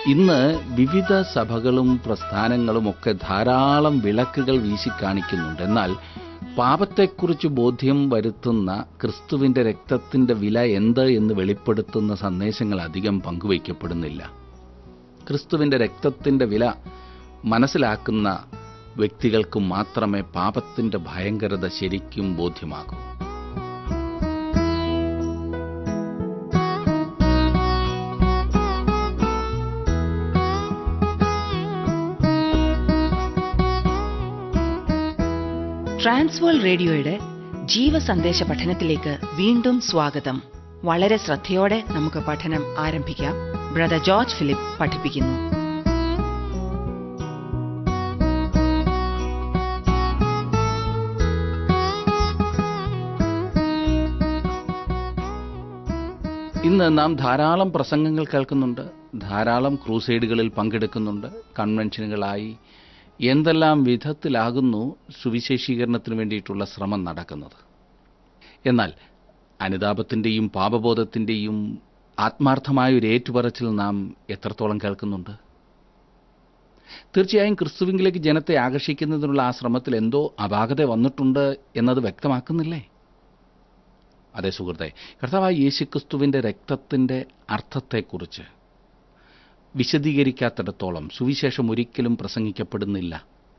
ഇന്ന് വിവിധ സഭകളും പ്രസ്ഥാനങ്ങളും ഒക്കെ ധാരാളം വിളക്കുകൾ വീശിക്കാണിക്കുന്നുണ്ട് എന്നാൽ പാപത്തെക്കുറിച്ച് ബോധ്യം വരുത്തുന്ന ക്രിസ്തുവിന്റെ രക്തത്തിന്റെ വില എന്ത് എന്ന് വെളിപ്പെടുത്തുന്ന സന്ദേശങ്ങൾ അധികം പങ്കുവയ്ക്കപ്പെടുന്നില്ല ക്രിസ്തുവിന്റെ രക്തത്തിന്റെ വില മനസ്സിലാക്കുന്ന വ്യക്തികൾക്ക് മാത്രമേ പാപത്തിന്റെ ഭയങ്കരത ശരിക്കും ബോധ്യമാകൂ ട്രാൻസ്വേൾ റേഡിയോയുടെ ജീവസന്ദേശ പഠനത്തിലേക്ക് വീണ്ടും സ്വാഗതം വളരെ ശ്രദ്ധയോടെ നമുക്ക് പഠനം ആരംഭിക്കാം ബ്രദർ ജോർജ് ഫിലിപ്പ് പഠിപ്പിക്കുന്നു ഇന്ന് നാം ധാരാളം പ്രസംഗങ്ങൾ കേൾക്കുന്നുണ്ട് ധാരാളം ക്രൂസൈഡുകളിൽ പങ്കെടുക്കുന്നുണ്ട് കൺവെൻഷനുകളായി എന്തെല്ലാം വിധത്തിലാകുന്നു സുവിശേഷീകരണത്തിന് വേണ്ടിയിട്ടുള്ള ശ്രമം നടക്കുന്നത് എന്നാൽ അനുതാപത്തിന്റെയും പാപബോധത്തിന്റെയും ആത്മാർത്ഥമായ ഒരു ഏറ്റുപറച്ചിൽ നാം എത്രത്തോളം കേൾക്കുന്നുണ്ട് തീർച്ചയായും ക്രിസ്തുവിങ്കിലേക്ക് ജനത്തെ ആകർഷിക്കുന്നതിനുള്ള ആ ശ്രമത്തിൽ എന്തോ അപാകത വന്നിട്ടുണ്ട് എന്നത് വ്യക്തമാക്കുന്നില്ലേ അതെ സുഹൃത്തെ കർത്താവായ യേശുക്രിസ്തുവിന്റെ രക്തത്തിന്റെ അർത്ഥത്തെക്കുറിച്ച് വിശദീകരിക്കാത്തിടത്തോളം സുവിശേഷം ഒരിക്കലും പ്രസംഗിക്കപ്പെടുന്നില്ല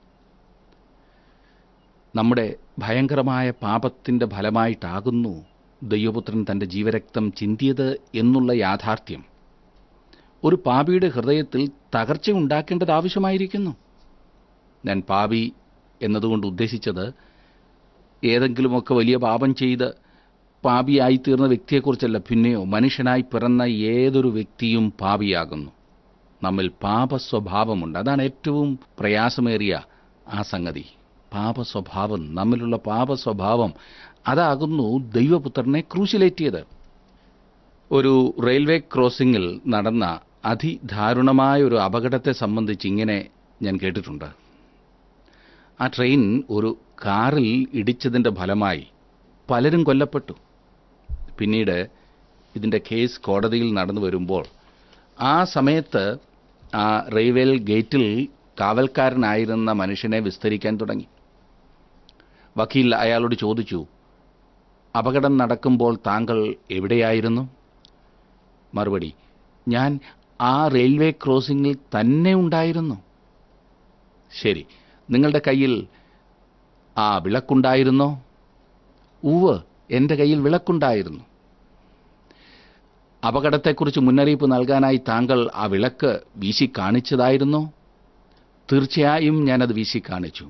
നമ്മുടെ ഭയങ്കരമായ പാപത്തിന്റെ ഫലമായിട്ടാകുന്നു ദൈവപുത്രൻ തന്റെ ജീവരക്തം ചിന്തിയത് എന്നുള്ള യാഥാർത്ഥ്യം ഒരു പാപിയുടെ ഹൃദയത്തിൽ തകർച്ച ഉണ്ടാക്കേണ്ടത് ആവശ്യമായിരിക്കുന്നു ഞാൻ പാപി എന്നതുകൊണ്ട് ഉദ്ദേശിച്ചത് ഏതെങ്കിലുമൊക്കെ വലിയ പാപം ചെയ്ത് പാപിയായിത്തീർന്ന വ്യക്തിയെക്കുറിച്ചല്ല പിന്നെയോ മനുഷ്യനായി പിറന്ന ഏതൊരു വ്യക്തിയും പാപിയാകുന്നു നമ്മിൽ പാപസ്വഭാവമുണ്ട് അതാണ് ഏറ്റവും പ്രയാസമേറിയ ആ സംഗതി പാപസ്വഭാവം നമ്മിലുള്ള പാപസ്വഭാവം അതാകുന്നു ദൈവപുത്രനെ ക്രൂശിലേറ്റിയത് ഒരു റെയിൽവേ ക്രോസിംഗിൽ നടന്ന അതിദാരുണമായ ഒരു അപകടത്തെ സംബന്ധിച്ച് ഇങ്ങനെ ഞാൻ കേട്ടിട്ടുണ്ട് ആ ട്രെയിൻ ഒരു കാറിൽ ഇടിച്ചതിന്റെ ഫലമായി പലരും കൊല്ലപ്പെട്ടു പിന്നീട് ഇതിന്റെ കേസ് കോടതിയിൽ നടന്നു വരുമ്പോൾ ആ സമയത്ത് ആ റെയിൽവേ ഗേറ്റിൽ കാവൽക്കാരനായിരുന്ന മനുഷ്യനെ വിസ്തരിക്കാൻ തുടങ്ങി വക്കീൽ അയാളോട് ചോദിച്ചു അപകടം നടക്കുമ്പോൾ താങ്കൾ എവിടെയായിരുന്നു മറുപടി ഞാൻ ആ റെയിൽവേ ക്രോസിംഗിൽ തന്നെ ഉണ്ടായിരുന്നു ശരി നിങ്ങളുടെ കയ്യിൽ ആ വിളക്കുണ്ടായിരുന്നോ ഉവ് എൻ്റെ കയ്യിൽ വിളക്കുണ്ടായിരുന്നു അപകടത്തെക്കുറിച്ച് മുന്നറിയിപ്പ് നൽകാനായി താങ്കൾ ആ വിളക്ക് വീശി കാണിച്ചതായിരുന്നോ തീർച്ചയായും ഞാനത് വീശി കാണിച്ചു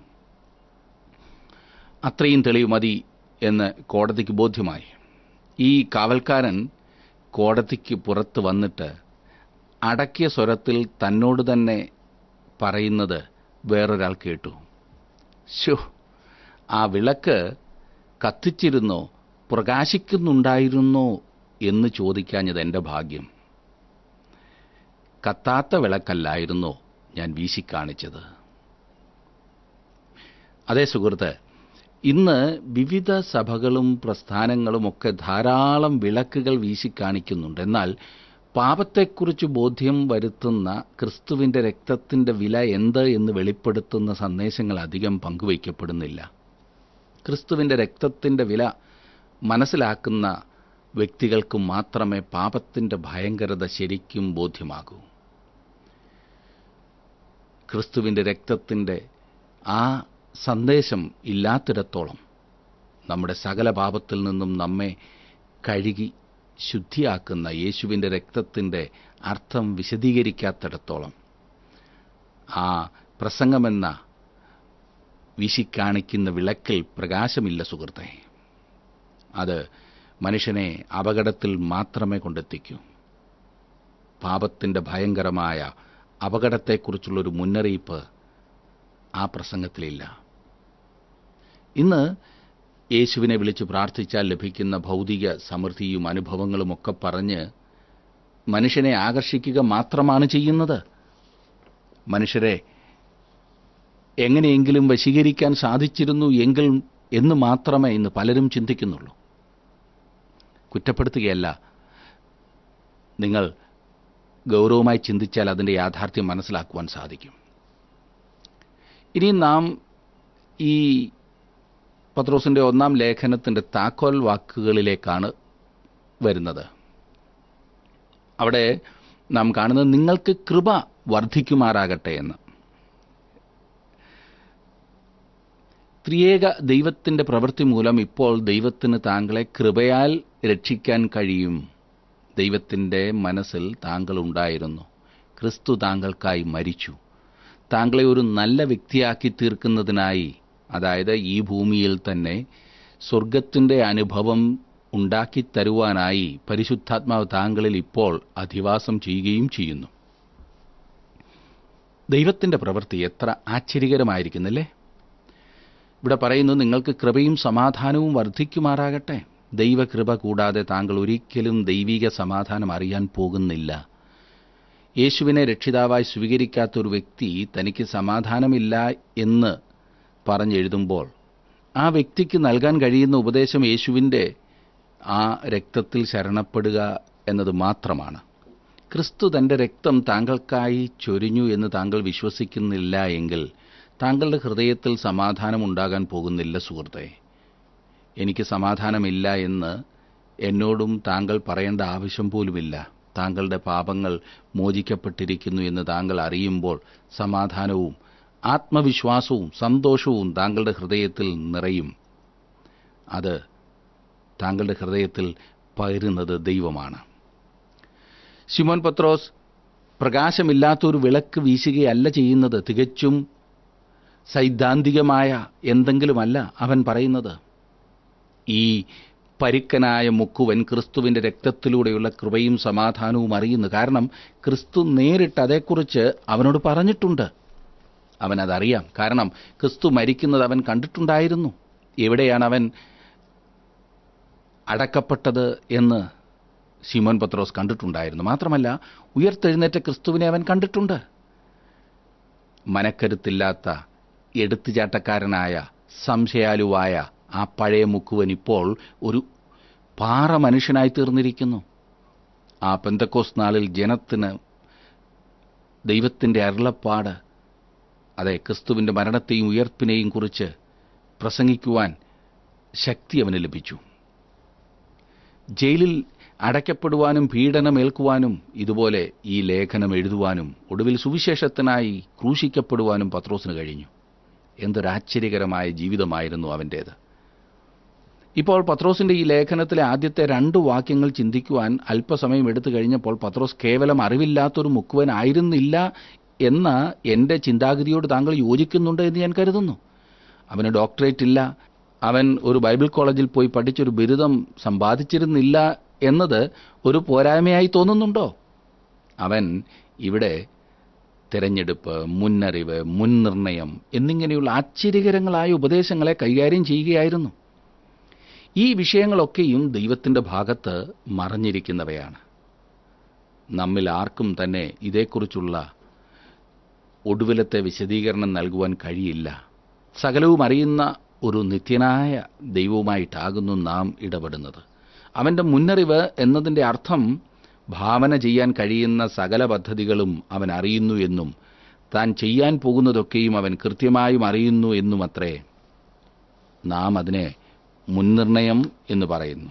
അത്രയും തെളിവ് മതി എന്ന് കോടതിക്ക് ബോധ്യമായി ഈ കാവൽക്കാരൻ കോടതിക്ക് പുറത്ത് വന്നിട്ട് അടക്കിയ സ്വരത്തിൽ തന്നോട് തന്നെ പറയുന്നത് വേറൊരാൾ കേട്ടു ശോ ആ വിളക്ക് കത്തിച്ചിരുന്നോ പ്രകാശിക്കുന്നുണ്ടായിരുന്നോ എന്ന് ചോദിക്കാഞ്ഞത് എൻ്റെ ഭാഗ്യം കത്താത്ത വിളക്കല്ലായിരുന്നോ ഞാൻ വീശിക്കാണിച്ചത് അതേ സുഹൃത്ത് ഇന്ന് വിവിധ സഭകളും പ്രസ്ഥാനങ്ങളും ഒക്കെ ധാരാളം വിളക്കുകൾ വീശിക്കാണിക്കുന്നുണ്ട് എന്നാൽ പാപത്തെക്കുറിച്ച് ബോധ്യം വരുത്തുന്ന ക്രിസ്തുവിന്റെ രക്തത്തിന്റെ വില എന്ത് എന്ന് വെളിപ്പെടുത്തുന്ന സന്ദേശങ്ങൾ അധികം പങ്കുവയ്ക്കപ്പെടുന്നില്ല ക്രിസ്തുവിന്റെ രക്തത്തിന്റെ വില മനസ്സിലാക്കുന്ന വ്യക്തികൾക്ക് മാത്രമേ പാപത്തിന്റെ ഭയങ്കരത ശരിക്കും ബോധ്യമാകൂ ക്രിസ്തുവിന്റെ രക്തത്തിന്റെ ആ സന്ദേശം ഇല്ലാത്തിടത്തോളം നമ്മുടെ സകല പാപത്തിൽ നിന്നും നമ്മെ കഴുകി ശുദ്ധിയാക്കുന്ന യേശുവിന്റെ രക്തത്തിന്റെ അർത്ഥം വിശദീകരിക്കാത്തിടത്തോളം ആ പ്രസംഗമെന്ന വീശിക്കാണിക്കുന്ന വിളക്കിൽ പ്രകാശമില്ല സുഹൃത്തെ അത് മനുഷ്യനെ അപകടത്തിൽ മാത്രമേ കൊണ്ടെത്തിക്കൂ പാപത്തിന്റെ ഭയങ്കരമായ അപകടത്തെക്കുറിച്ചുള്ളൊരു മുന്നറിയിപ്പ് ആ പ്രസംഗത്തിലില്ല ഇന്ന് യേശുവിനെ വിളിച്ച് പ്രാർത്ഥിച്ചാൽ ലഭിക്കുന്ന ഭൗതിക സമൃദ്ധിയും അനുഭവങ്ങളും ഒക്കെ പറഞ്ഞ് മനുഷ്യനെ ആകർഷിക്കുക മാത്രമാണ് ചെയ്യുന്നത് മനുഷ്യരെ എങ്ങനെയെങ്കിലും വശീകരിക്കാൻ സാധിച്ചിരുന്നു എങ്കിൽ എന്ന് മാത്രമേ ഇന്ന് പലരും ചിന്തിക്കുന്നുള്ളൂ കുറ്റപ്പെടുത്തുകയല്ല നിങ്ങൾ ഗൗരവമായി ചിന്തിച്ചാൽ അതിൻ്റെ യാഥാർത്ഥ്യം മനസ്സിലാക്കുവാൻ സാധിക്കും ഇനി നാം ഈ പത്രോസിൻ്റെ ഒന്നാം ലേഖനത്തിൻ്റെ താക്കോൽ വാക്കുകളിലേക്കാണ് വരുന്നത് അവിടെ നാം കാണുന്നത് നിങ്ങൾക്ക് കൃപ വർദ്ധിക്കുമാറാകട്ടെ എന്ന് ത്രിയേക ദൈവത്തിന്റെ പ്രവൃത്തി മൂലം ഇപ്പോൾ ദൈവത്തിന് താങ്കളെ കൃപയാൽ രക്ഷിക്കാൻ കഴിയും ദൈവത്തിന്റെ മനസ്സിൽ താങ്കൾ ഉണ്ടായിരുന്നു ക്രിസ്തു താങ്കൾക്കായി മരിച്ചു താങ്കളെ ഒരു നല്ല വ്യക്തിയാക്കി തീർക്കുന്നതിനായി അതായത് ഈ ഭൂമിയിൽ തന്നെ സ്വർഗത്തിന്റെ അനുഭവം ഉണ്ടാക്കി തരുവാനായി പരിശുദ്ധാത്മാവ് താങ്കളിൽ ഇപ്പോൾ അധിവാസം ചെയ്യുകയും ചെയ്യുന്നു ദൈവത്തിന്റെ പ്രവൃത്തി എത്ര ആശ്ചര്യകരമായിരിക്കുന്നില്ലേ ഇവിടെ പറയുന്നു നിങ്ങൾക്ക് കൃപയും സമാധാനവും വർദ്ധിക്കുമാറാകട്ടെ ദൈവകൃപ കൂടാതെ താങ്കൾ ഒരിക്കലും ദൈവിക സമാധാനം അറിയാൻ പോകുന്നില്ല യേശുവിനെ രക്ഷിതാവായി സ്വീകരിക്കാത്ത ഒരു വ്യക്തി തനിക്ക് സമാധാനമില്ല എന്ന് പറഞ്ഞെഴുതുമ്പോൾ ആ വ്യക്തിക്ക് നൽകാൻ കഴിയുന്ന ഉപദേശം യേശുവിൻ്റെ ആ രക്തത്തിൽ ശരണപ്പെടുക എന്നത് മാത്രമാണ് ക്രിസ്തു തന്റെ രക്തം താങ്കൾക്കായി ചൊരിഞ്ഞു എന്ന് താങ്കൾ വിശ്വസിക്കുന്നില്ല എങ്കിൽ താങ്കളുടെ ഹൃദയത്തിൽ സമാധാനം ഉണ്ടാകാൻ പോകുന്നില്ല സുഹൃത്തെ എനിക്ക് സമാധാനമില്ല എന്ന് എന്നോടും താങ്കൾ പറയേണ്ട ആവശ്യം പോലുമില്ല താങ്കളുടെ പാപങ്ങൾ മോചിക്കപ്പെട്ടിരിക്കുന്നു എന്ന് താങ്കൾ അറിയുമ്പോൾ സമാധാനവും ആത്മവിശ്വാസവും സന്തോഷവും താങ്കളുടെ ഹൃദയത്തിൽ നിറയും അത് താങ്കളുടെ ഹൃദയത്തിൽ പകരുന്നത് ദൈവമാണ് ശിമോൻ പത്രോസ് പ്രകാശമില്ലാത്തൊരു വിളക്ക് വീശുകയല്ല ചെയ്യുന്നത് തികച്ചും സൈദ്ധാന്തികമായ എന്തെങ്കിലുമല്ല അവൻ പറയുന്നത് ഈ പരുക്കനായ മുക്കുവൻ ക്രിസ്തുവിന്റെ രക്തത്തിലൂടെയുള്ള കൃപയും സമാധാനവും അറിയുന്നു കാരണം ക്രിസ്തു നേരിട്ട് അതേക്കുറിച്ച് അവനോട് പറഞ്ഞിട്ടുണ്ട് അവൻ അതറിയാം കാരണം ക്രിസ്തു മരിക്കുന്നത് അവൻ കണ്ടിട്ടുണ്ടായിരുന്നു എവിടെയാണ് അവൻ അടക്കപ്പെട്ടത് എന്ന് ശിമോൻ പത്രോസ് കണ്ടിട്ടുണ്ടായിരുന്നു മാത്രമല്ല ഉയർത്തെഴുന്നേറ്റ ക്രിസ്തുവിനെ അവൻ കണ്ടിട്ടുണ്ട് മനക്കരുത്തില്ലാത്ത എടുത്തുചാട്ടക്കാരനായ സംശയാലുവായ ആ പഴയ മുക്കുവൻ ഇപ്പോൾ ഒരു പാറ മനുഷ്യനായി തീർന്നിരിക്കുന്നു ആ പെന്തക്കോസ് നാളിൽ ജനത്തിന് ദൈവത്തിന്റെ അരുളപ്പാട് അതെ ക്രിസ്തുവിന്റെ മരണത്തെയും ഉയർപ്പിനെയും കുറിച്ച് പ്രസംഗിക്കുവാൻ ശക്തി അവന് ലഭിച്ചു ജയിലിൽ അടയ്ക്കപ്പെടുവാനും പീഡനമേൽക്കുവാനും ഇതുപോലെ ഈ ലേഖനം എഴുതുവാനും ഒടുവിൽ സുവിശേഷത്തിനായി ക്രൂശിക്കപ്പെടുവാനും പത്രോസിന് കഴിഞ്ഞു എന്തൊരാശ്ചര്യകരമായ ജീവിതമായിരുന്നു അവൻ്റേത് ഇപ്പോൾ പത്രോസിന്റെ ഈ ലേഖനത്തിലെ ആദ്യത്തെ രണ്ട് വാക്യങ്ങൾ ചിന്തിക്കുവാൻ അല്പസമയം എടുത്തു കഴിഞ്ഞപ്പോൾ പത്രോസ് കേവലം അറിവില്ലാത്തൊരു മുക്കുവനായിരുന്നില്ല എന്ന എൻ്റെ ചിന്താഗതിയോട് താങ്കൾ യോജിക്കുന്നുണ്ട് എന്ന് ഞാൻ കരുതുന്നു അവന് ഡോക്ടറേറ്റ് ഇല്ല അവൻ ഒരു ബൈബിൾ കോളേജിൽ പോയി പഠിച്ചൊരു ബിരുദം സമ്പാദിച്ചിരുന്നില്ല എന്നത് ഒരു പോരായ്മയായി തോന്നുന്നുണ്ടോ അവൻ ഇവിടെ തിരഞ്ഞെടുപ്പ് മുന്നറിവ് മുൻനിർണയം എന്നിങ്ങനെയുള്ള ആശ്ചര്യകരങ്ങളായ ഉപദേശങ്ങളെ കൈകാര്യം ചെയ്യുകയായിരുന്നു ഈ വിഷയങ്ങളൊക്കെയും ദൈവത്തിന്റെ ഭാഗത്ത് മറഞ്ഞിരിക്കുന്നവയാണ് നമ്മിൽ ആർക്കും തന്നെ ഇതേക്കുറിച്ചുള്ള ഒടുവിലത്തെ വിശദീകരണം നൽകുവാൻ കഴിയില്ല സകലവും അറിയുന്ന ഒരു നിത്യനായ ദൈവവുമായിട്ടാകുന്നു നാം ഇടപെടുന്നത് അവന്റെ മുന്നറിവ് എന്നതിന്റെ അർത്ഥം ഭാവന ചെയ്യാൻ കഴിയുന്ന സകല പദ്ധതികളും അവൻ അറിയുന്നു എന്നും താൻ ചെയ്യാൻ പോകുന്നതൊക്കെയും അവൻ കൃത്യമായും അറിയുന്നു എന്നുമത്രേ നാം അതിനെ മുൻനിർണയം എന്ന് പറയുന്നു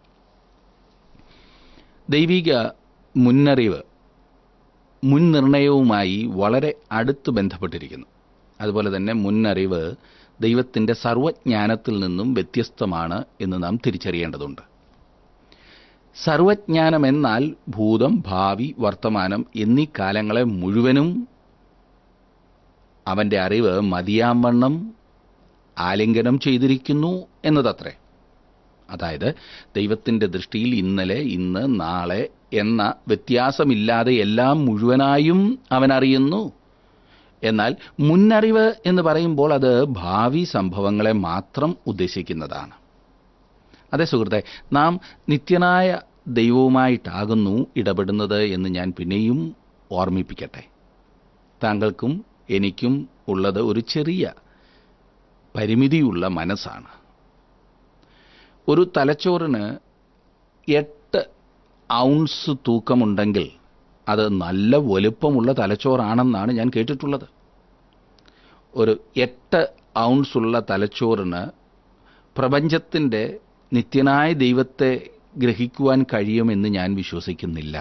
ദൈവിക മുന്നറിവ് മുൻനിർണയവുമായി വളരെ അടുത്ത് ബന്ധപ്പെട്ടിരിക്കുന്നു അതുപോലെ തന്നെ മുന്നറിവ് ദൈവത്തിന്റെ സർവജ്ഞാനത്തിൽ നിന്നും വ്യത്യസ്തമാണ് എന്ന് നാം തിരിച്ചറിയേണ്ടതുണ്ട് സർവജ്ഞാനം എന്നാൽ ഭൂതം ഭാവി വർത്തമാനം എന്നീ കാലങ്ങളെ മുഴുവനും അവന്റെ അറിവ് മതിയാവണ്ണം ആലിംഗനം ചെയ്തിരിക്കുന്നു എന്നതത്രേ അതായത് ദൈവത്തിന്റെ ദൃഷ്ടിയിൽ ഇന്നലെ ഇന്ന് നാളെ എന്ന വ്യത്യാസമില്ലാതെ എല്ലാം മുഴുവനായും അവൻ അറിയുന്നു എന്നാൽ മുന്നറിവ് എന്ന് പറയുമ്പോൾ അത് ഭാവി സംഭവങ്ങളെ മാത്രം ഉദ്ദേശിക്കുന്നതാണ് അതെ സുഹൃത്തെ നാം നിത്യനായ ദൈവവുമായിട്ടാകുന്നു ഇടപെടുന്നത് എന്ന് ഞാൻ പിന്നെയും ഓർമ്മിപ്പിക്കട്ടെ താങ്കൾക്കും എനിക്കും ഉള്ളത് ഒരു ചെറിയ പരിമിതിയുള്ള മനസ്സാണ് ഒരു തലച്ചോറിന് എട്ട് ഔൺസ് തൂക്കമുണ്ടെങ്കിൽ അത് നല്ല വലുപ്പമുള്ള തലച്ചോറാണെന്നാണ് ഞാൻ കേട്ടിട്ടുള്ളത് ഒരു എട്ട് ഔൺസ് ഉള്ള തലച്ചോറിന് പ്രപഞ്ചത്തിൻ്റെ നിത്യനായ ദൈവത്തെ ഗ്രഹിക്കുവാൻ കഴിയുമെന്ന് ഞാൻ വിശ്വസിക്കുന്നില്ല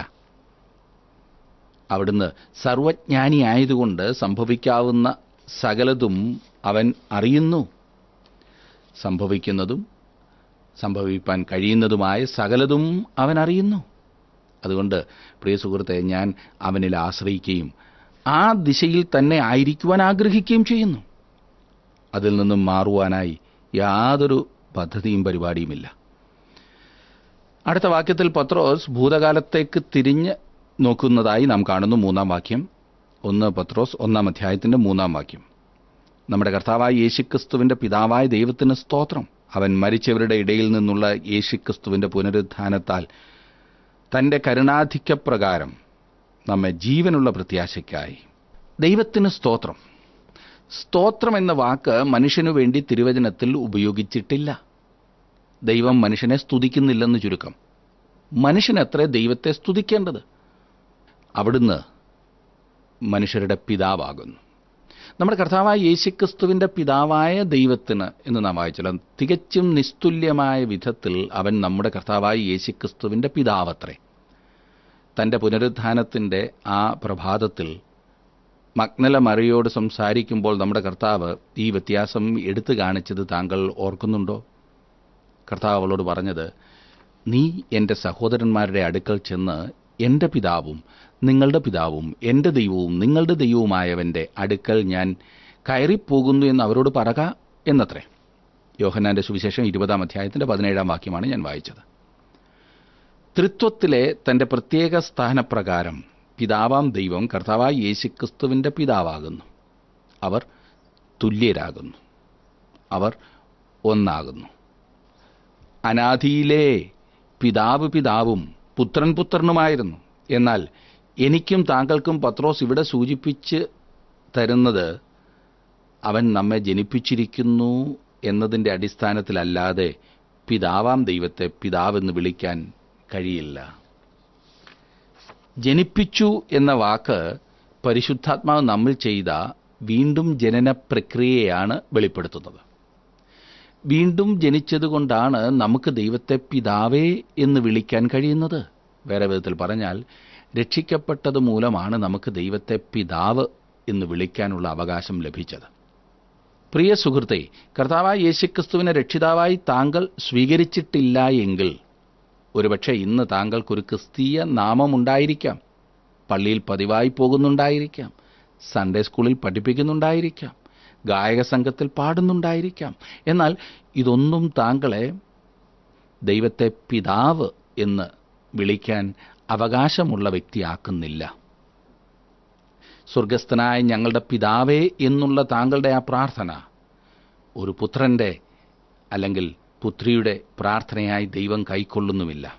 അവിടുന്ന് സർവജ്ഞാനിയായതുകൊണ്ട് സംഭവിക്കാവുന്ന സകലതും അവൻ അറിയുന്നു സംഭവിക്കുന്നതും സംഭവിപ്പാൻ കഴിയുന്നതുമായ സകലതും അവൻ അറിയുന്നു അതുകൊണ്ട് പ്രിയ സുഹൃത്തെ ഞാൻ അവനിൽ ആശ്രയിക്കുകയും ആ ദിശയിൽ തന്നെ ആയിരിക്കുവാൻ ആഗ്രഹിക്കുകയും ചെയ്യുന്നു അതിൽ നിന്നും മാറുവാനായി യാതൊരു പദ്ധതിയും പരിപാടിയുമില്ല അടുത്ത വാക്യത്തിൽ പത്രോസ് ഭൂതകാലത്തേക്ക് തിരിഞ്ഞ് നോക്കുന്നതായി നാം കാണുന്നു മൂന്നാം വാക്യം ഒന്ന് പത്രോസ് ഒന്നാം അധ്യായത്തിന്റെ മൂന്നാം വാക്യം നമ്മുടെ കർത്താവായ യേശുക്രിസ്തുവിന്റെ പിതാവായ ദൈവത്തിന് സ്തോത്രം അവൻ മരിച്ചവരുടെ ഇടയിൽ നിന്നുള്ള യേശുക്രിസ്തുവിന്റെ പുനരുത്ഥാനത്താൽ തന്റെ കരുണാധിക്യപ്രകാരം നമ്മെ ജീവനുള്ള പ്രത്യാശയ്ക്കായി ദൈവത്തിന് സ്തോത്രം സ്തോത്രം എന്ന വാക്ക് മനുഷ്യനു വേണ്ടി തിരുവചനത്തിൽ ഉപയോഗിച്ചിട്ടില്ല ദൈവം മനുഷ്യനെ സ്തുതിക്കുന്നില്ലെന്ന് ചുരുക്കം മനുഷ്യനത്രേ ദൈവത്തെ സ്തുതിക്കേണ്ടത് അവിടുന്ന് മനുഷ്യരുടെ പിതാവാകുന്നു നമ്മുടെ കർത്താവായ യേശുക്രിസ്തുവിന്റെ പിതാവായ ദൈവത്തിന് എന്ന് നാം വായിച്ചല്ലോ തികച്ചും നിസ്തുല്യമായ വിധത്തിൽ അവൻ നമ്മുടെ കർത്താവായ യേശുക്രിസ്തുവിന്റെ പിതാവത്രേ തന്റെ പുനരുത്ഥാനത്തിന്റെ ആ പ്രഭാതത്തിൽ മഗ്നല മറിയോട് സംസാരിക്കുമ്പോൾ നമ്മുടെ കർത്താവ് ഈ വ്യത്യാസം എടുത്തു കാണിച്ചത് താങ്കൾ ഓർക്കുന്നുണ്ടോ കർത്താവ് അവളോട് പറഞ്ഞത് നീ എൻ്റെ സഹോദരന്മാരുടെ അടുക്കൽ ചെന്ന് എൻ്റെ പിതാവും നിങ്ങളുടെ പിതാവും എൻ്റെ ദൈവവും നിങ്ങളുടെ ദൈവവുമായവൻ്റെ അടുക്കൽ ഞാൻ കയറിപ്പോകുന്നു എന്ന് അവരോട് പറക എന്നത്രേ യോഹന്നാന്റെ സുവിശേഷം ഇരുപതാം അധ്യായത്തിന്റെ പതിനേഴാം വാക്യമാണ് ഞാൻ വായിച്ചത് ത്രിത്വത്തിലെ തന്റെ പ്രത്യേക സ്ഥാനപ്രകാരം പിതാവാം ദൈവം കർത്താവായ യേശുക്രിസ്തുവിന്റെ പിതാവാകുന്നു അവർ തുല്യരാകുന്നു അവർ ഒന്നാകുന്നു അനാദിയിലെ പിതാവ് പിതാവും പുത്രൻ പുത്രനുമായിരുന്നു എന്നാൽ എനിക്കും താങ്കൾക്കും പത്രോസ് ഇവിടെ സൂചിപ്പിച്ച് തരുന്നത് അവൻ നമ്മെ ജനിപ്പിച്ചിരിക്കുന്നു എന്നതിൻ്റെ അടിസ്ഥാനത്തിലല്ലാതെ പിതാവാം ദൈവത്തെ പിതാവെന്ന് വിളിക്കാൻ കഴിയില്ല ജനിപ്പിച്ചു എന്ന വാക്ക് പരിശുദ്ധാത്മാവ് നമ്മൾ ചെയ്ത വീണ്ടും ജനന പ്രക്രിയയാണ് വെളിപ്പെടുത്തുന്നത് വീണ്ടും ജനിച്ചതുകൊണ്ടാണ് നമുക്ക് ദൈവത്തെ പിതാവേ എന്ന് വിളിക്കാൻ കഴിയുന്നത് വേറെ വിധത്തിൽ പറഞ്ഞാൽ രക്ഷിക്കപ്പെട്ടത് മൂലമാണ് നമുക്ക് ദൈവത്തെ പിതാവ് എന്ന് വിളിക്കാനുള്ള അവകാശം ലഭിച്ചത് പ്രിയ സുഹൃത്തെ കർത്താവായ യേശുക്രിസ്തുവിനെ രക്ഷിതാവായി താങ്കൾ സ്വീകരിച്ചിട്ടില്ല എങ്കിൽ ഒരുപക്ഷെ ഇന്ന് താങ്കൾക്കൊരു ക്രിസ്തീയ നാമമുണ്ടായിരിക്കാം പള്ളിയിൽ പതിവായി പോകുന്നുണ്ടായിരിക്കാം സൺഡേ സ്കൂളിൽ പഠിപ്പിക്കുന്നുണ്ടായിരിക്കാം ഗായക സംഘത്തിൽ പാടുന്നുണ്ടായിരിക്കാം എന്നാൽ ഇതൊന്നും താങ്കളെ ദൈവത്തെ പിതാവ് എന്ന് വിളിക്കാൻ അവകാശമുള്ള വ്യക്തിയാക്കുന്നില്ല സ്വർഗസ്ഥനായ ഞങ്ങളുടെ പിതാവേ എന്നുള്ള താങ്കളുടെ ആ പ്രാർത്ഥന ഒരു പുത്രന്റെ അല്ലെങ്കിൽ പുത്രിയുടെ പ്രാർത്ഥനയായി ദൈവം കൈക്കൊള്ളുന്നുമില്ല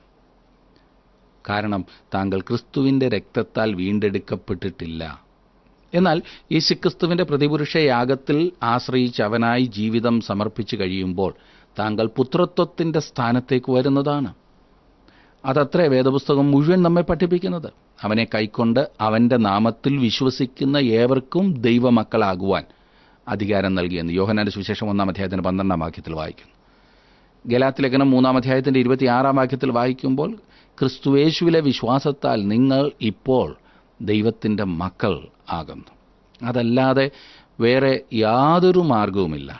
കാരണം താങ്കൾ ക്രിസ്തുവിന്റെ രക്തത്താൽ വീണ്ടെടുക്കപ്പെട്ടിട്ടില്ല എന്നാൽ യേശുക്രിസ്തുവിന്റെ പ്രതിപുരുഷ യാഗത്തിൽ ആശ്രയിച്ച് അവനായി ജീവിതം സമർപ്പിച്ചു കഴിയുമ്പോൾ താങ്കൾ പുത്രത്വത്തിന്റെ സ്ഥാനത്തേക്ക് വരുന്നതാണ് അതത്രേ വേദപുസ്തകം മുഴുവൻ നമ്മെ പഠിപ്പിക്കുന്നത് അവനെ കൈക്കൊണ്ട് അവന്റെ നാമത്തിൽ വിശ്വസിക്കുന്ന ഏവർക്കും ദൈവമക്കളാകുവാൻ അധികാരം നൽകിയെന്ന് യോഹനാന്റെ സുവിശേഷം ഒന്നാം അധ്യായത്തിന് പന്ത്രണ്ടാം വാക്യത്തിൽ വായിക്കുന്നു ഗലാത്ത് ലേഖനം മൂന്നാം അധ്യായത്തിന്റെ ഇരുപത്തിയാറാം വാക്യത്തിൽ വായിക്കുമ്പോൾ ക്രിസ്തുവേശുവിലെ വിശ്വാസത്താൽ നിങ്ങൾ ഇപ്പോൾ ദൈവത്തിന്റെ മക്കൾ ആകുന്നു അതല്ലാതെ വേറെ യാതൊരു മാർഗവുമില്ല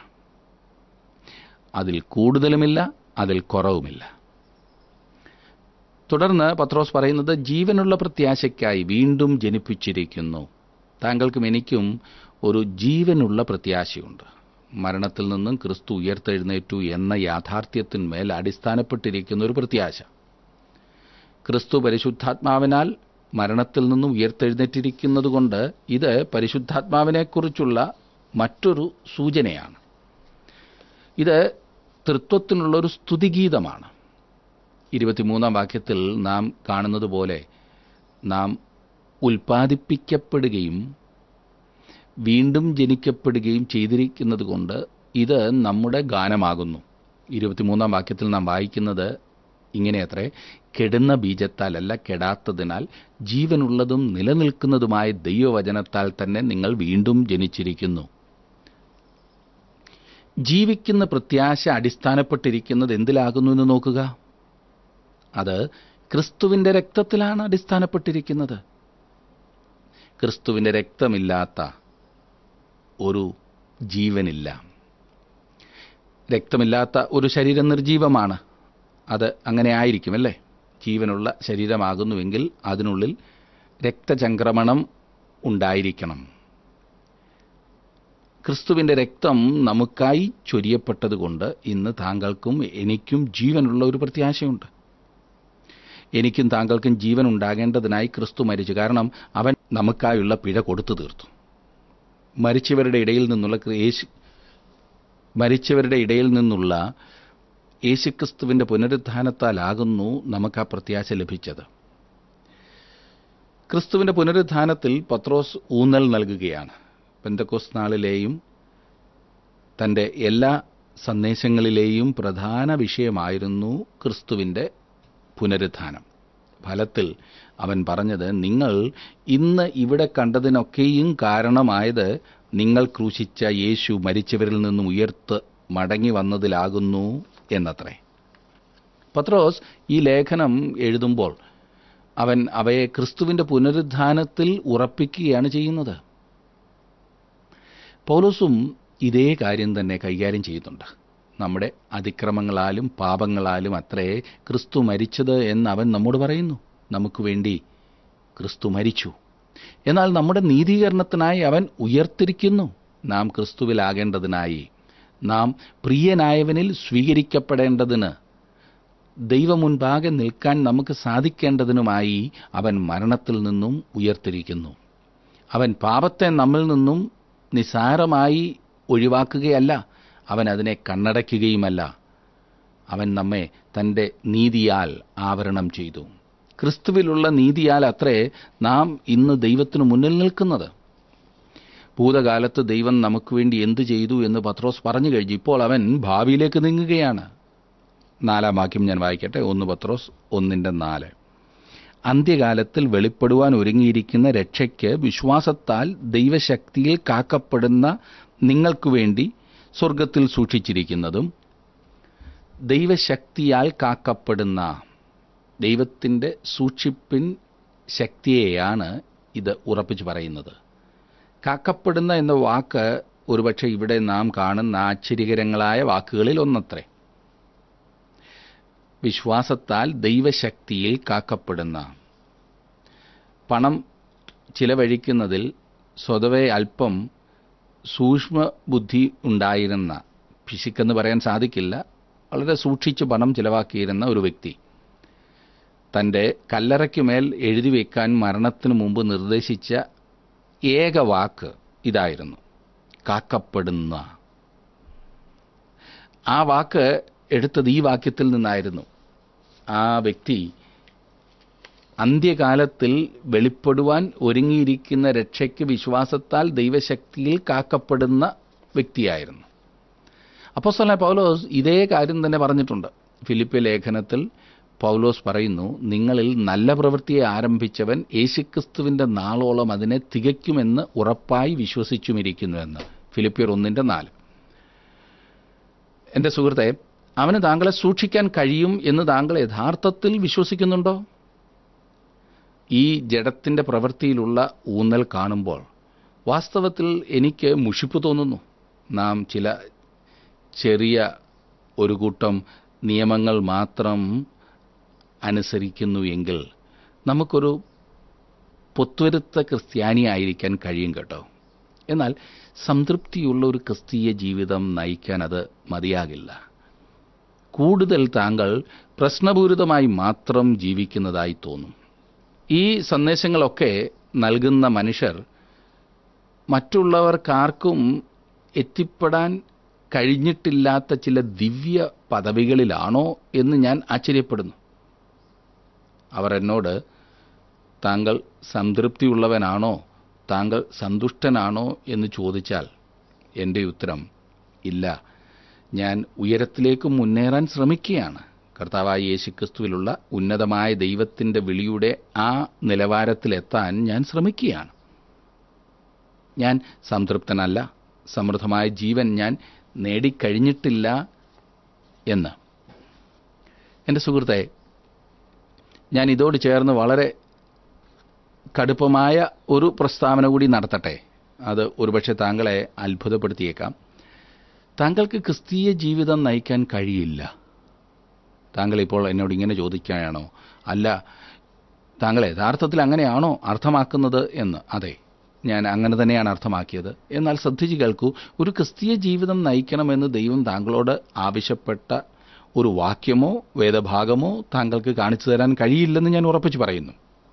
അതിൽ കൂടുതലുമില്ല അതിൽ കുറവുമില്ല തുടർന്ന് പത്രോസ് പറയുന്നത് ജീവനുള്ള പ്രത്യാശയ്ക്കായി വീണ്ടും ജനിപ്പിച്ചിരിക്കുന്നു താങ്കൾക്കും എനിക്കും ഒരു ജീവനുള്ള പ്രത്യാശയുണ്ട് മരണത്തിൽ നിന്നും ക്രിസ്തു ഉയർത്തെഴുന്നേറ്റു എന്ന യാഥാർത്ഥ്യത്തിന്മേൽ അടിസ്ഥാനപ്പെട്ടിരിക്കുന്ന ഒരു പ്രത്യാശ ക്രിസ്തു പരിശുദ്ധാത്മാവിനാൽ മരണത്തിൽ നിന്നും ഉയർത്തെഴുന്നേറ്റിരിക്കുന്നതുകൊണ്ട് ഇത് പരിശുദ്ധാത്മാവിനെക്കുറിച്ചുള്ള മറ്റൊരു സൂചനയാണ് ഇത് തൃത്വത്തിനുള്ള ഒരു സ്തുതിഗീതമാണ് ഇരുപത്തിമൂന്നാം വാക്യത്തിൽ നാം കാണുന്നത് പോലെ നാം ഉൽപ്പാദിപ്പിക്കപ്പെടുകയും വീണ്ടും ജനിക്കപ്പെടുകയും ചെയ്തിരിക്കുന്നത് കൊണ്ട് ഇത് നമ്മുടെ ഗാനമാകുന്നു ഇരുപത്തിമൂന്നാം വാക്യത്തിൽ നാം വായിക്കുന്നത് ഇങ്ങനെയത്രേ കെടുന്ന ബീജത്താലല്ല കെടാത്തതിനാൽ ജീവനുള്ളതും നിലനിൽക്കുന്നതുമായ ദൈവവചനത്താൽ തന്നെ നിങ്ങൾ വീണ്ടും ജനിച്ചിരിക്കുന്നു ജീവിക്കുന്ന പ്രത്യാശ അടിസ്ഥാനപ്പെട്ടിരിക്കുന്നത് എന്തിലാകുന്നു എന്ന് നോക്കുക അത് ക്രിസ്തുവിന്റെ രക്തത്തിലാണ് അടിസ്ഥാനപ്പെട്ടിരിക്കുന്നത് ക്രിസ്തുവിന്റെ രക്തമില്ലാത്ത ഒരു ജീവനില്ല രക്തമില്ലാത്ത ഒരു ശരീരം നിർജീവമാണ് അത് അങ്ങനെ ആയിരിക്കും അല്ലേ ജീവനുള്ള ശരീരമാകുന്നുവെങ്കിൽ അതിനുള്ളിൽ രക്തചംക്രമണം ഉണ്ടായിരിക്കണം ക്രിസ്തുവിന്റെ രക്തം നമുക്കായി ചൊരിയപ്പെട്ടതുകൊണ്ട് ഇന്ന് താങ്കൾക്കും എനിക്കും ജീവനുള്ള ഒരു പ്രത്യാശയുണ്ട് എനിക്കും താങ്കൾക്കും ജീവൻ ഉണ്ടാകേണ്ടതിനായി ക്രിസ്തു മരിച്ചു കാരണം അവൻ നമുക്കായുള്ള പിഴ കൊടുത്തു തീർത്തു മരിച്ചവരുടെ ഇടയിൽ നിന്നുള്ള യേശു മരിച്ചവരുടെ ഇടയിൽ നിന്നുള്ള യേശുക്രിസ്തുവിന്റെ പുനരുദ്ധാനത്താലാകുന്നു നമുക്ക് ആ പ്രത്യാശ ലഭിച്ചത് ക്രിസ്തുവിന്റെ പുനരുദ്ധാനത്തിൽ പത്രോസ് ഊന്നൽ നൽകുകയാണ് പെന്തക്കോസ് നാളിലെയും തന്റെ എല്ലാ സന്ദേശങ്ങളിലെയും പ്രധാന വിഷയമായിരുന്നു ക്രിസ്തുവിന്റെ പുനരുദ്ധാനം ഫലത്തിൽ അവൻ പറഞ്ഞത് നിങ്ങൾ ഇന്ന് ഇവിടെ കണ്ടതിനൊക്കെയും കാരണമായത് നിങ്ങൾ ക്രൂശിച്ച യേശു മരിച്ചവരിൽ നിന്നും ഉയർത്ത് മടങ്ങി വന്നതിലാകുന്നു എന്നത്രേ പത്രോസ് ഈ ലേഖനം എഴുതുമ്പോൾ അവൻ അവയെ ക്രിസ്തുവിന്റെ പുനരുദ്ധാനത്തിൽ ഉറപ്പിക്കുകയാണ് ചെയ്യുന്നത് പൗലോസും ഇതേ കാര്യം തന്നെ കൈകാര്യം ചെയ്യുന്നുണ്ട് നമ്മുടെ അതിക്രമങ്ങളാലും പാപങ്ങളാലും അത്രേ ക്രിസ്തു മരിച്ചത് എന്ന് അവൻ നമ്മോട് പറയുന്നു നമുക്ക് വേണ്ടി ക്രിസ്തു മരിച്ചു എന്നാൽ നമ്മുടെ നീതീകരണത്തിനായി അവൻ ഉയർത്തിരിക്കുന്നു നാം ക്രിസ്തുവിലാകേണ്ടതിനായി നാം പ്രിയനായവനിൽ സ്വീകരിക്കപ്പെടേണ്ടതിന് ദൈവമുൻപാകെ നിൽക്കാൻ നമുക്ക് സാധിക്കേണ്ടതിനുമായി അവൻ മരണത്തിൽ നിന്നും ഉയർത്തിരിക്കുന്നു അവൻ പാപത്തെ നമ്മിൽ നിന്നും നിസാരമായി ഒഴിവാക്കുകയല്ല അവൻ അതിനെ കണ്ണടയ്ക്കുകയുമല്ല അവൻ നമ്മെ തന്റെ നീതിയാൽ ആവരണം ചെയ്തു ക്രിസ്തുവിലുള്ള നീതിയാൽ അത്രേ നാം ഇന്ന് ദൈവത്തിനു മുന്നിൽ നിൽക്കുന്നത് ഭൂതകാലത്ത് ദൈവം നമുക്ക് വേണ്ടി എന്തു ചെയ്തു എന്ന് പത്രോസ് പറഞ്ഞു കഴിഞ്ഞു ഇപ്പോൾ അവൻ ഭാവിയിലേക്ക് നീങ്ങുകയാണ് നാലാം വാക്യം ഞാൻ വായിക്കട്ടെ ഒന്ന് പത്രോസ് ഒന്നിന്റെ നാല് അന്ത്യകാലത്തിൽ വെളിപ്പെടുവാൻ ഒരുങ്ങിയിരിക്കുന്ന രക്ഷയ്ക്ക് വിശ്വാസത്താൽ ദൈവശക്തിയിൽ കാക്കപ്പെടുന്ന നിങ്ങൾക്കു വേണ്ടി സ്വർഗത്തിൽ സൂക്ഷിച്ചിരിക്കുന്നതും ദൈവശക്തിയാൽ കാക്കപ്പെടുന്ന ദൈവത്തിൻ്റെ സൂക്ഷിപ്പിൻ ശക്തിയെയാണ് ഇത് ഉറപ്പിച്ചു പറയുന്നത് കാക്കപ്പെടുന്ന എന്ന വാക്ക് ഒരുപക്ഷെ ഇവിടെ നാം കാണുന്ന ആശ്ചര്യകരങ്ങളായ വാക്കുകളിൽ ഒന്നത്രേ വിശ്വാസത്താൽ ദൈവശക്തിയിൽ കാക്കപ്പെടുന്ന പണം ചിലവഴിക്കുന്നതിൽ സ്വതവേ അല്പം സൂക്ഷ്മ ബുദ്ധി ഉണ്ടായിരുന്ന പിശുക്കെന്ന് പറയാൻ സാധിക്കില്ല വളരെ സൂക്ഷിച്ച് പണം ചിലവാക്കിയിരുന്ന ഒരു വ്യക്തി തൻ്റെ കല്ലറയ്ക്കുമേൽ എഴുതി വയ്ക്കാൻ മരണത്തിനു മുമ്പ് നിർദ്ദേശിച്ച ഏക വാക്ക് ഇതായിരുന്നു കാക്കപ്പെടുന്ന ആ വാക്ക് എടുത്തത് ഈ വാക്യത്തിൽ നിന്നായിരുന്നു ആ വ്യക്തി അന്ത്യകാലത്തിൽ വെളിപ്പെടുവാൻ ഒരുങ്ങിയിരിക്കുന്ന രക്ഷയ്ക്ക് വിശ്വാസത്താൽ ദൈവശക്തിയിൽ കാക്കപ്പെടുന്ന വ്യക്തിയായിരുന്നു അപ്പോസ്തലനായ പൗലോസ് ഇതേ കാര്യം തന്നെ പറഞ്ഞിട്ടുണ്ട് ഫിലിപ്പ് ലേഖനത്തിൽ പൗലോസ് പറയുന്നു നിങ്ങളിൽ നല്ല പ്രവൃത്തിയെ ആരംഭിച്ചവൻ യേശുക്രിസ്തുവിന്റെ നാളോളം അതിനെ തികയ്ക്കുമെന്ന് ഉറപ്പായി വിശ്വസിച്ചുമിരിക്കുന്നുവെന്ന് ഫിലിപ്പിയർ ഒന്നിന്റെ നാല് എന്റെ സുഹൃത്തെ അവന് താങ്കളെ സൂക്ഷിക്കാൻ കഴിയും എന്ന് താങ്കൾ യഥാർത്ഥത്തിൽ വിശ്വസിക്കുന്നുണ്ടോ ഈ ജഡത്തിന്റെ പ്രവൃത്തിയിലുള്ള ഊന്നൽ കാണുമ്പോൾ വാസ്തവത്തിൽ എനിക്ക് മുഷിപ്പ് തോന്നുന്നു നാം ചില ചെറിയ ഒരു കൂട്ടം നിയമങ്ങൾ മാത്രം അനുസരിക്കുന്നു എങ്കിൽ നമുക്കൊരു പൊത്തുവരുത്ത ക്രിസ്ത്യാനിയായിരിക്കാൻ കഴിയും കേട്ടോ എന്നാൽ സംതൃപ്തിയുള്ള ഒരു ക്രിസ്തീയ ജീവിതം നയിക്കാൻ അത് മതിയാകില്ല കൂടുതൽ താങ്കൾ പ്രശ്നപൂരിതമായി മാത്രം ജീവിക്കുന്നതായി തോന്നും ഈ സന്ദേശങ്ങളൊക്കെ നൽകുന്ന മനുഷ്യർ മറ്റുള്ളവർക്കാർക്കും എത്തിപ്പെടാൻ കഴിഞ്ഞിട്ടില്ലാത്ത ചില ദിവ്യ പദവികളിലാണോ എന്ന് ഞാൻ ആശ്ചര്യപ്പെടുന്നു അവർ എന്നോട് താങ്കൾ സംതൃപ്തിയുള്ളവനാണോ താങ്കൾ സന്തുഷ്ടനാണോ എന്ന് ചോദിച്ചാൽ എൻ്റെ ഉത്തരം ഇല്ല ഞാൻ ഉയരത്തിലേക്ക് മുന്നേറാൻ ശ്രമിക്കുകയാണ് കർത്താവായ യേശുക്രിസ്തുവിലുള്ള ഉന്നതമായ ദൈവത്തിൻ്റെ വിളിയുടെ ആ നിലവാരത്തിലെത്താൻ ഞാൻ ശ്രമിക്കുകയാണ് ഞാൻ സംതൃപ്തനല്ല സമൃദ്ധമായ ജീവൻ ഞാൻ നേടിക്കഴിഞ്ഞിട്ടില്ല എന്ന് എൻ്റെ സുഹൃത്തെ ഞാൻ ഇതോട് ചേർന്ന് വളരെ കടുപ്പമായ ഒരു പ്രസ്താവന കൂടി നടത്തട്ടെ അത് ഒരുപക്ഷെ താങ്കളെ അത്ഭുതപ്പെടുത്തിയേക്കാം താങ്കൾക്ക് ക്രിസ്തീയ ജീവിതം നയിക്കാൻ കഴിയില്ല താങ്കൾ ഇപ്പോൾ എന്നോട് ഇങ്ങനെ ചോദിക്കുകയാണോ അല്ല താങ്കൾ യഥാർത്ഥത്തിൽ അങ്ങനെയാണോ അർത്ഥമാക്കുന്നത് എന്ന് അതെ ഞാൻ അങ്ങനെ തന്നെയാണ് അർത്ഥമാക്കിയത് എന്നാൽ ശ്രദ്ധിച്ചു കേൾക്കൂ ഒരു ക്രിസ്തീയ ജീവിതം നയിക്കണമെന്ന് ദൈവം താങ്കളോട് ആവശ്യപ്പെട്ട ഒരു വാക്യമോ വേദഭാഗമോ താങ്കൾക്ക് കാണിച്ചു തരാൻ കഴിയില്ലെന്ന് ഞാൻ ഉറപ്പിച്ചു പറയുന്നു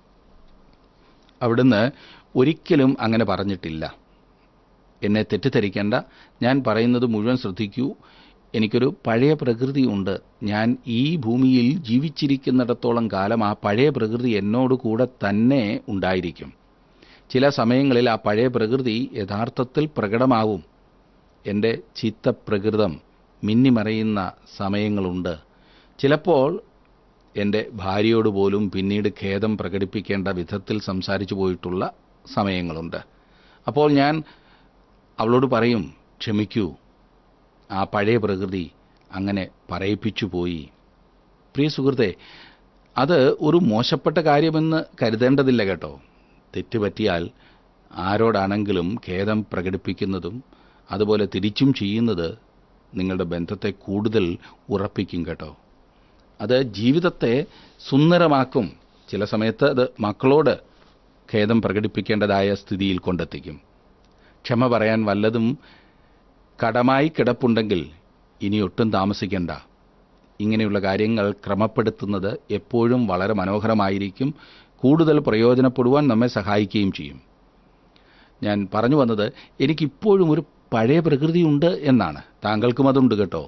അവിടുന്ന് ഒരിക്കലും അങ്ങനെ പറഞ്ഞിട്ടില്ല എന്നെ തെറ്റിദ്ധരിക്കേണ്ട ഞാൻ പറയുന്നത് മുഴുവൻ ശ്രദ്ധിക്കൂ എനിക്കൊരു പഴയ പ്രകൃതിയുണ്ട് ഞാൻ ഈ ഭൂമിയിൽ ജീവിച്ചിരിക്കുന്നിടത്തോളം കാലം ആ പഴയ പ്രകൃതി എന്നോട് കൂടെ തന്നെ ഉണ്ടായിരിക്കും ചില സമയങ്ങളിൽ ആ പഴയ പ്രകൃതി യഥാർത്ഥത്തിൽ പ്രകടമാവും എൻ്റെ ചിത്തപ്രകൃതം മിന്നിമറയുന്ന സമയങ്ങളുണ്ട് ചിലപ്പോൾ എൻ്റെ ഭാര്യയോട് പോലും പിന്നീട് ഖേദം പ്രകടിപ്പിക്കേണ്ട വിധത്തിൽ സംസാരിച്ചു പോയിട്ടുള്ള സമയങ്ങളുണ്ട് അപ്പോൾ ഞാൻ അവളോട് പറയും ക്ഷമിക്കൂ ആ പഴയ പ്രകൃതി അങ്ങനെ പറയിപ്പിച്ചു പോയി പ്രിയ സുഹൃത്തെ അത് ഒരു മോശപ്പെട്ട കാര്യമെന്ന് കരുതേണ്ടതില്ല കേട്ടോ തെറ്റുപറ്റിയാൽ ആരോടാണെങ്കിലും ഖേദം പ്രകടിപ്പിക്കുന്നതും അതുപോലെ തിരിച്ചും ചെയ്യുന്നത് നിങ്ങളുടെ ബന്ധത്തെ കൂടുതൽ ഉറപ്പിക്കും കേട്ടോ അത് ജീവിതത്തെ സുന്ദരമാക്കും ചില സമയത്ത് അത് മക്കളോട് ഖേദം പ്രകടിപ്പിക്കേണ്ടതായ സ്ഥിതിയിൽ കൊണ്ടെത്തിക്കും ക്ഷമ പറയാൻ വല്ലതും കടമായി കിടപ്പുണ്ടെങ്കിൽ ഇനി ഒട്ടും താമസിക്കേണ്ട ഇങ്ങനെയുള്ള കാര്യങ്ങൾ ക്രമപ്പെടുത്തുന്നത് എപ്പോഴും വളരെ മനോഹരമായിരിക്കും കൂടുതൽ പ്രയോജനപ്പെടുവാൻ നമ്മെ സഹായിക്കുകയും ചെയ്യും ഞാൻ പറഞ്ഞു വന്നത് എനിക്കിപ്പോഴും ഒരു പഴയ പ്രകൃതിയുണ്ട് എന്നാണ് താങ്കൾക്കും അതുണ്ട് കേട്ടോ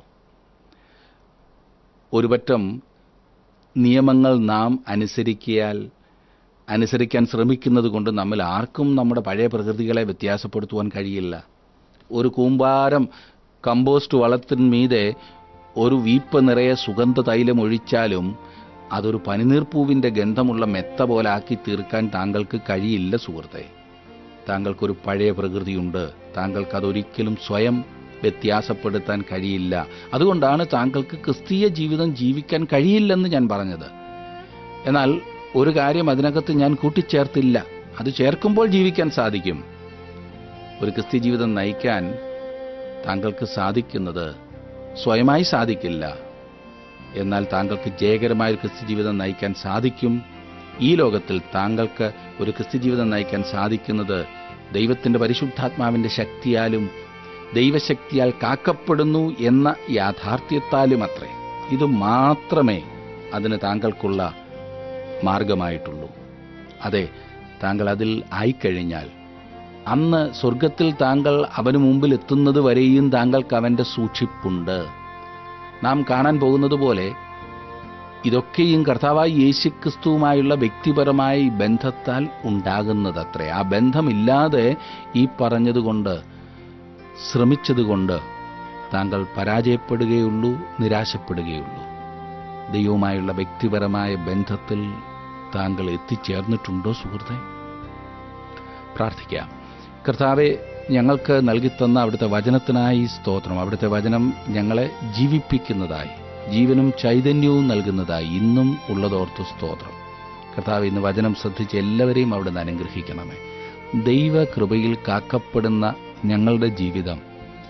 ഒരുപറ്റം നിയമങ്ങൾ നാം അനുസരിക്കിയാൽ അനുസരിക്കാൻ ശ്രമിക്കുന്നത് കൊണ്ട് നമ്മിൽ ആർക്കും നമ്മുടെ പഴയ പ്രകൃതികളെ വ്യത്യാസപ്പെടുത്തുവാൻ കഴിയില്ല ഒരു കൂമ്പാരം കമ്പോസ്റ്റ് വളത്തിന്മീതെ ഒരു വീപ്പ് നിറയെ സുഗന്ധ തൈലം ഒഴിച്ചാലും അതൊരു പനിനീർപ്പൂവിൻ്റെ ഗന്ധമുള്ള മെത്ത പോലെ ആക്കി തീർക്കാൻ താങ്കൾക്ക് കഴിയില്ല സുഹൃത്തെ താങ്കൾക്കൊരു പഴയ പ്രകൃതിയുണ്ട് താങ്കൾക്ക് അതൊരിക്കലും സ്വയം വ്യത്യാസപ്പെടുത്താൻ കഴിയില്ല അതുകൊണ്ടാണ് താങ്കൾക്ക് ക്രിസ്തീയ ജീവിതം ജീവിക്കാൻ കഴിയില്ലെന്ന് ഞാൻ പറഞ്ഞത് എന്നാൽ ഒരു കാര്യം അതിനകത്ത് ഞാൻ കൂട്ടിച്ചേർത്തില്ല അത് ചേർക്കുമ്പോൾ ജീവിക്കാൻ സാധിക്കും ഒരു ക്രിസ്ത്യ ജീവിതം നയിക്കാൻ താങ്കൾക്ക് സാധിക്കുന്നത് സ്വയമായി സാധിക്കില്ല എന്നാൽ താങ്കൾക്ക് ജയകരമായ ഒരു ക്രിസ്ത്യ ജീവിതം നയിക്കാൻ സാധിക്കും ഈ ലോകത്തിൽ താങ്കൾക്ക് ഒരു ക്രിസ്ത്യ ജീവിതം നയിക്കാൻ സാധിക്കുന്നത് ദൈവത്തിൻ്റെ പരിശുദ്ധാത്മാവിൻ്റെ ശക്തിയാലും ദൈവശക്തിയാൽ കാക്കപ്പെടുന്നു എന്ന യാഥാർത്ഥ്യത്താലും അത്രേ ഇത് മാത്രമേ അതിന് താങ്കൾക്കുള്ള മാർഗമായിട്ടുള്ളൂ അതെ താങ്കൾ അതിൽ ആയിക്കഴിഞ്ഞാൽ അന്ന് സ്വർഗത്തിൽ താങ്കൾ അവന് മുമ്പിൽ എത്തുന്നത് വരെയും താങ്കൾക്ക് അവൻ്റെ സൂക്ഷിപ്പുണ്ട് നാം കാണാൻ പോകുന്നത് പോലെ ഇതൊക്കെയും കർത്താവായി യേശുക്രിസ്തുവുമായുള്ള വ്യക്തിപരമായ ഈ ബന്ധത്താൽ ഉണ്ടാകുന്നതത്രേ ആ ബന്ധമില്ലാതെ ഈ പറഞ്ഞതുകൊണ്ട് ശ്രമിച്ചതുകൊണ്ട് താങ്കൾ പരാജയപ്പെടുകയുള്ളൂ നിരാശപ്പെടുകയുള്ളൂ ദൈവവുമായുള്ള വ്യക്തിപരമായ ബന്ധത്തിൽ താങ്കൾ എത്തിച്ചേർന്നിട്ടുണ്ടോ സുഹൃത്തെ പ്രാർത്ഥിക്കാം കർത്താവെ ഞങ്ങൾക്ക് നൽകിത്തന്ന അവിടുത്തെ വചനത്തിനായി സ്തോത്രം അവിടുത്തെ വചനം ഞങ്ങളെ ജീവിപ്പിക്കുന്നതായി ജീവനും ചൈതന്യവും നൽകുന്നതായി ഇന്നും ഉള്ളതോർത്ത് സ്തോത്രം കർത്താവ് ഇന്ന് വചനം ശ്രദ്ധിച്ച് എല്ലാവരെയും അവിടുന്ന് അനുഗ്രഹിക്കണമേ ദൈവകൃപയിൽ കാക്കപ്പെടുന്ന ഞങ്ങളുടെ ജീവിതം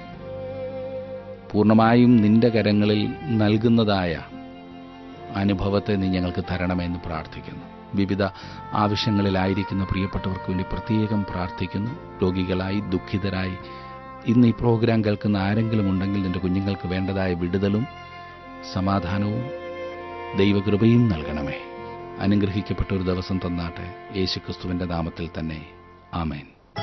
പൂർണ്ണമായും നിന്റെ കരങ്ങളിൽ നൽകുന്നതായ അനുഭവത്തെ നീ ഞങ്ങൾക്ക് തരണമെന്ന് പ്രാർത്ഥിക്കുന്നു വിവിധ ആവശ്യങ്ങളിലായിരിക്കുന്ന പ്രിയപ്പെട്ടവർക്ക് വേണ്ടി പ്രത്യേകം പ്രാർത്ഥിക്കുന്നു രോഗികളായി ദുഃഖിതരായി ഇന്ന് ഈ പ്രോഗ്രാം കേൾക്കുന്ന ആരെങ്കിലും ഉണ്ടെങ്കിൽ നിന്റെ കുഞ്ഞുങ്ങൾക്ക് വേണ്ടതായ വിടുതലും സമാധാനവും ദൈവകൃപയും നൽകണമേ അനുഗ്രഹിക്കപ്പെട്ട ഒരു ദിവസം തന്നാട്ടെ യേശുക്രിസ്തുവിന്റെ നാമത്തിൽ തന്നെ ആമേൻ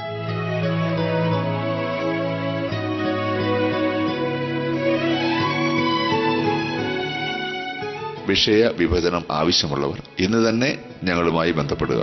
വിഷയ വിഭജനം ആവശ്യമുള്ളവർ ഇന്ന് തന്നെ ഞങ്ങളുമായി ബന്ധപ്പെടുക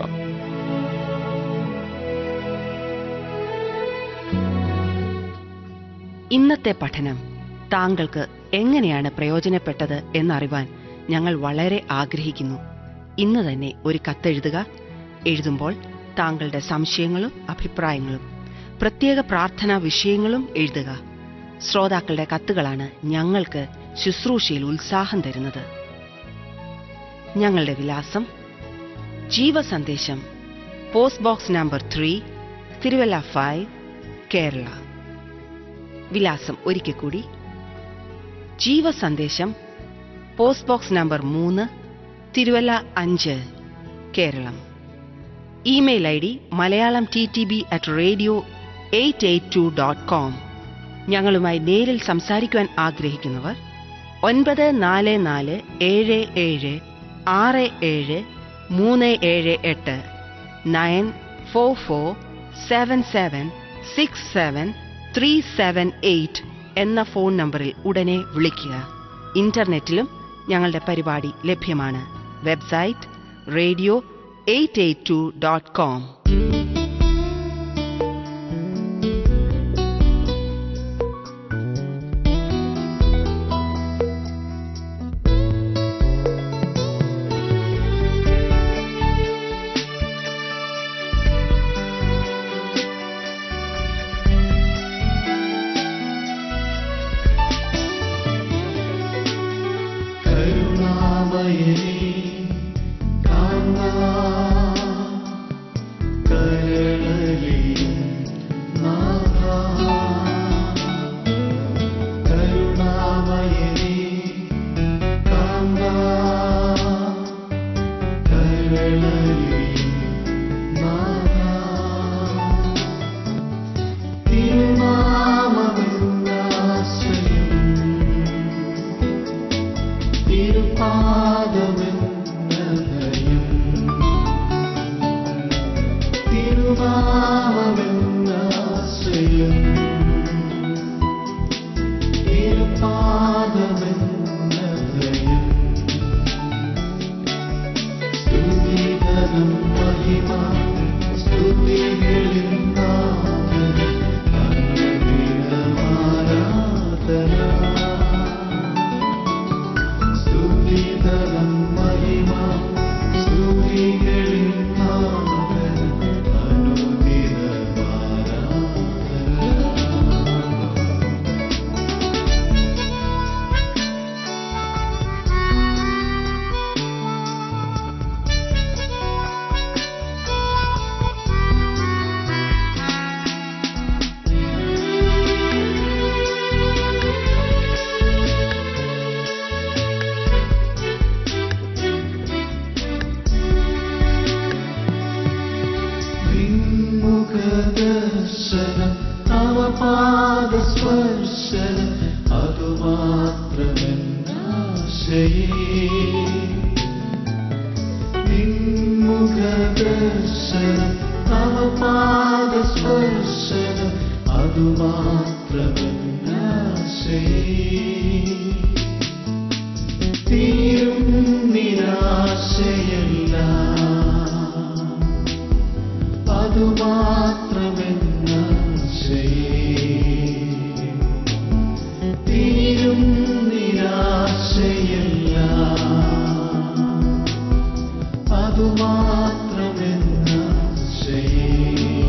ഇന്നത്തെ പഠനം താങ്കൾക്ക് എങ്ങനെയാണ് പ്രയോജനപ്പെട്ടത് എന്നറിവാൻ ഞങ്ങൾ വളരെ ആഗ്രഹിക്കുന്നു ഇന്ന് തന്നെ ഒരു കത്തെഴുതുക എഴുതുമ്പോൾ താങ്കളുടെ സംശയങ്ങളും അഭിപ്രായങ്ങളും പ്രത്യേക പ്രാർത്ഥനാ വിഷയങ്ങളും എഴുതുക ശ്രോതാക്കളുടെ കത്തുകളാണ് ഞങ്ങൾക്ക് ശുശ്രൂഷയിൽ ഉത്സാഹം തരുന്നത് ഞങ്ങളുടെ വിലാസം ജീവസന്ദേശം post box number three Thiruvalla five Kerala വിലാസം ഒരിക്കൽ കൂടി ജീവസന്ദേശം പോസ്റ്റ് ബോക്സ് നമ്പർ മൂന്ന് തിരുവല്ല അഞ്ച് കേരളം email I D Malayalam T T B at radio eight eight two dot com ഞങ്ങളുമായി നേരിൽ സംസാരിക്കുവാൻ ആഗ്രഹിക്കുന്നവർ ഒൻപത് നാല് നാല് ഏഴ് ഏഴ് ആറ് ഏഴ് മൂന്ന് ഏഴ് എട്ട് nine four four seven seven six seven three seven eight എന്ന ഫോൺ നമ്പറിൽ ഉടനെ വിളിക്കുക ഇന്റർനെറ്റിലും ഞങ്ങളുടെ പരിപാടി ലഭ്യമാണ് website radio eight eight two dot com കരുണാമയനേ കാന്താ കരളലിയും നാഥാ കരുണാമയനേ കാന്താ കരളലിയും നാഥാ തിരുനാമമെന്നാശ്രയം തിരുപാദമെന്നഭയം തിരുനാമമെന്നാശ്രയം തിരുപാദമെന്നഭയം സ്തുതിഗണം മഹിമ സ്തുതികളിൽ നാഥൻ സ്തുതിതരം മഹിമ സ്തുതികളിൽ നാഥൻ വിൺമുഖദർശനം തവ പാദസ്പർശനം അതുമാത്രമെന്നാശയേ വിൺമുഖദർശനം തവ പാദസ്പർശനം അതുമാത്രമെന്നാശയേ തീരും നിരാശയെല്ലാം അതുമാത്രമെന്നാശയേ തീരും നിരാശയെല്ലാം അതുമാത്രമെന്നാശയേ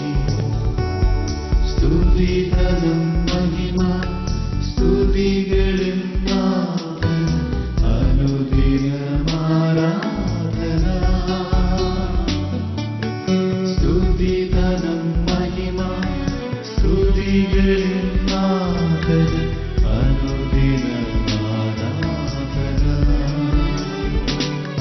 സ്തുതിതനം മഹിമ സ്തുതികളിൽ നാഥൻ അനുദിനമാരാധന സ്തുതിധനം മഹിമ സ്തുതികളിൽ നാഥൻ അനുദിനമാരാധന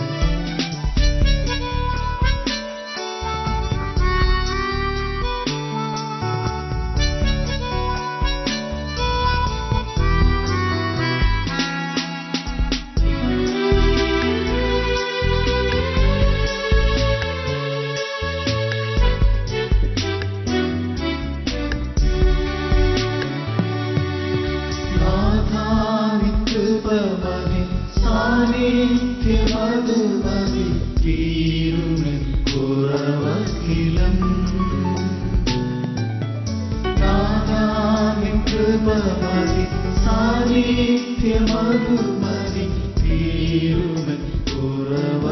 നാഥാനികൃപമതി സാന്നിധ്യമതുമതി തീരുമെൻ കുറവകിലം നാഥാനികൃപമതി സാന്നിധ്യമതുമതി തീരുമെൻ തീരുമൻ കുറവ